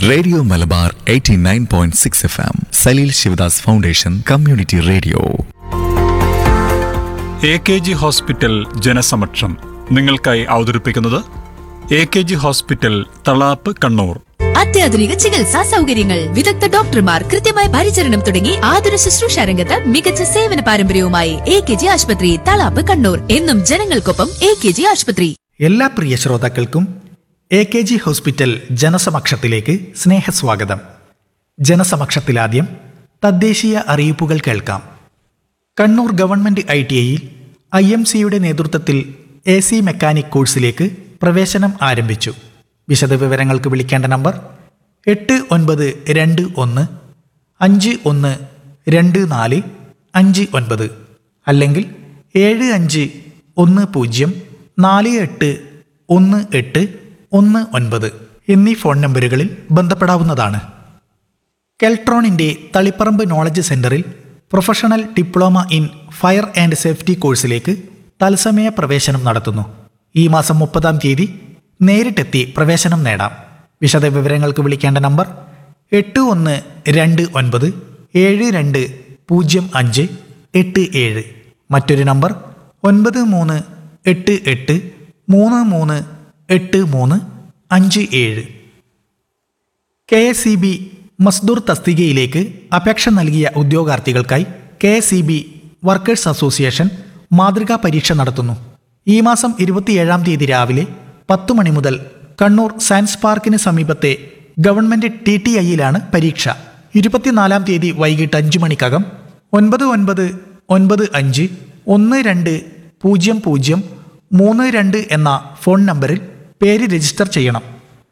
radio Malabar 89.6 F M Saleel Sivadas foundation community radio A K G hospital Janasamaksham നിങ്ങൾക്കായി അവതരിപ്പിക്കുന്നത് A K G hospital Thalap Kannur അത്യാധുനിക ചികിത്സാ സൗകര്യങ്ങൾ വിദഗ്ധ ഡോക്ടർമാർ കൃത്യമായ പരിചരണം തുടങ്ങി ആതുര ശുശ്രൂഷ രംഗത്ത് മികച്ച സേവന പാരമ്പര്യവുമായി എ കെ ജി ആശുപത്രി തളാപ്പ് കണ്ണൂർ എന്നും ജനങ്ങൾക്കൊപ്പം എ കെ ജി ആശുപത്രി എല്ലാ പ്രിയ ശ്രോതാക്കൾക്കും എ കെ ജി ഹോസ്പിറ്റൽ ജനസമക്ഷത്തിലേക്ക് സ്നേഹസ്വാഗതം ജനസമക്ഷത്തിലാദ്യം തദ്ദേശീയ അറിയിപ്പുകൾ കേൾക്കാം കണ്ണൂർ ഗവൺമെന്റ് ഐ ടി ഐയിൽ ഐ എം സിയുടെ നേതൃത്വത്തിൽ എ സി മെക്കാനിക് കോഴ്സിലേക്ക് പ്രവേശനം ആരംഭിച്ചു വിശദവിവരങ്ങൾക്ക് വിളിക്കേണ്ട നമ്പർ എട്ട് ഒൻപത് രണ്ട് ഒന്ന് അഞ്ച് ഒന്ന് രണ്ട് നാല് അഞ്ച് ഒൻപത് അല്ലെങ്കിൽ ഏഴ് അഞ്ച് ഒന്ന് പൂജ്യം നാല് എട്ട് ഒന്ന് എട്ട് ഒന്ന് ഒൻപത് എന്നീ ഫോൺ നമ്പറുകളിൽ ബന്ധപ്പെടാവുന്നതാണ് കെൽട്രോണിന്റെ തളിപ്പറമ്പ് നോളജ് സെന്ററിൽ professional diploma in fire and safety കോഴ്സിലേക്ക് തത്സമയ പ്രവേശനം നടത്തുന്നു ഈ മാസം മുപ്പതാം തീയതി നേരിട്ടെത്തി പ്രവേശനം നേടാം വിശദവിവരങ്ങൾക്ക് വിളിക്കേണ്ട നമ്പർ എട്ട് ഒന്ന് രണ്ട് ഒൻപത് ഏഴ് രണ്ട് പൂജ്യം അഞ്ച് എട്ട് ഏഴ് മറ്റൊരു നമ്പർ ഒൻപത് മൂന്ന് എട്ട് എട്ട് മൂന്ന് മൂന്ന് എട്ട് മൂന്ന് അഞ്ച് ഏഴ് കെ എസ് സി ബി മസ്ദൂർ തസ്തികയിലേക്ക് അപേക്ഷ നൽകിയ ഉദ്യോഗാർത്ഥികൾക്കായി K S C B workers association മാതൃകാ പരീക്ഷ നടത്തുന്നു ഈ മാസം ഇരുപത്തിയേഴാം തീയതി രാവിലെ പത്ത് മണി മുതൽ കണ്ണൂർ സയൻസ് പാർക്കിന് സമീപത്തെ ഗവൺമെന്റ് ടി ടി ഐയിലാണ് പരീക്ഷ ഇരുപത്തിനാലാം തീയതി വൈകിട്ട് അഞ്ച് മണിക്കകം ഒൻപത് ഒൻപത് ഒൻപത് അഞ്ച് ഒന്ന് രണ്ട് പൂജ്യം പൂജ്യം മൂന്ന് രണ്ട് എന്ന ഫോൺ നമ്പറിൽ പേര് രജിസ്റ്റർ ചെയ്യണം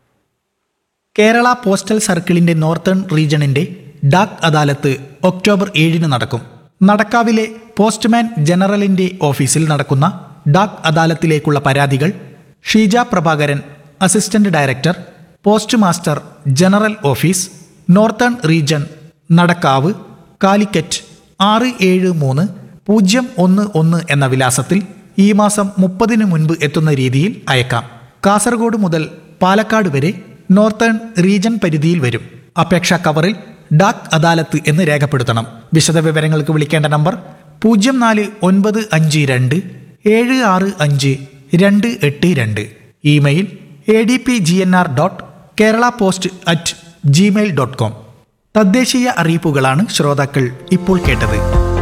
കേരള പോസ്റ്റൽ സർക്കിളിന്റെ നോർത്തേൺ റീജണിന്റെ ഡാക് അദാലത്ത് ഒക്ടോബർ ഏഴിന് നടക്കും നടക്കാവിലെ പോസ്റ്റ്മാൻ ജനറലിന്റെ ഓഫീസിൽ നടക്കുന്ന ഡാക് അദാലത്തിലേക്കുള്ള പരാതികൾ Sheeja Prabhakaran assistant director post master general office northern region Nadakkavu Calicut ആറ് ഏഴ് മൂന്ന് പൂജ്യം ഒന്ന് ഒന്ന് എന്ന വിലാസത്തിൽ ഈ മാസം മുപ്പതിന് മുൻപ് എത്തുന്ന രീതിയിൽ അയക്കാം കാസർഗോഡ് മുതൽ പാലക്കാട് വരെ നോർത്തേൺ റീജൻ പരിധിയിൽ വരും അപേക്ഷാ കവറിൽ ഡാക് അദാലത്ത് എന്ന് രേഖപ്പെടുത്തണം വിശദവിവരങ്ങൾക്ക് വിളിക്കേണ്ട നമ്പർ പൂജ്യം നാല് ഒൻപത് അഞ്ച് രണ്ട് ഏഴ് ആറ് അഞ്ച് രണ്ട് എട്ട് രണ്ട് email A D P G N R dot Kerala post at Gmail dot com തദ്ദേശീയ അറിയിപ്പുകളാണ് ശ്രോതാക്കൾ ഇപ്പോൾ കേട്ടത്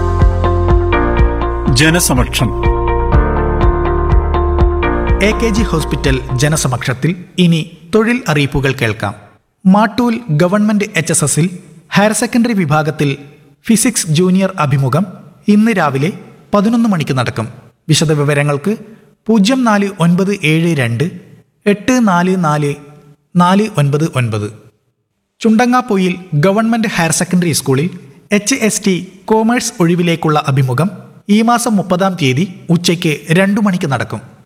ജനസമക്ഷം എ കെ ജി ഹോസ്പിറ്റൽ ജനസമക്ഷത്തിൽ ഇനി തൊഴിൽ അറിയിപ്പുകൾ കേൾക്കാം മാട്ടൂൽ ഗവൺമെന്റ് എച്ച് എസ് എസിൽ ഹയർ സെക്കൻഡറി വിഭാഗത്തിൽ ഫിസിക്സ് ജൂനിയർ അഭിമുഖം ഇന്ന് രാവിലെ പതിനൊന്ന് മണിക്ക് നടക്കും വിശദവിവരങ്ങൾക്ക് പൂജ്യം നാല് ഒൻപത് ഏഴ് രണ്ട് എട്ട് നാല് നാല് നാല് ഒൻപത് ഒൻപത് ചുണ്ടങ്ങാപ്പൊയിൽ ഗവൺമെന്റ് ഹയർ സെക്കൻഡറി സ്കൂളിൽ എച്ച് എസ് ടി കോമേഴ്സ് ഒഴിവിലേക്കുള്ള അഭിമുഖം ഈ മാസം മുപ്പതാം തീയതി ഉച്ചയ്ക്ക് രണ്ടു മണിക്ക് നടക്കും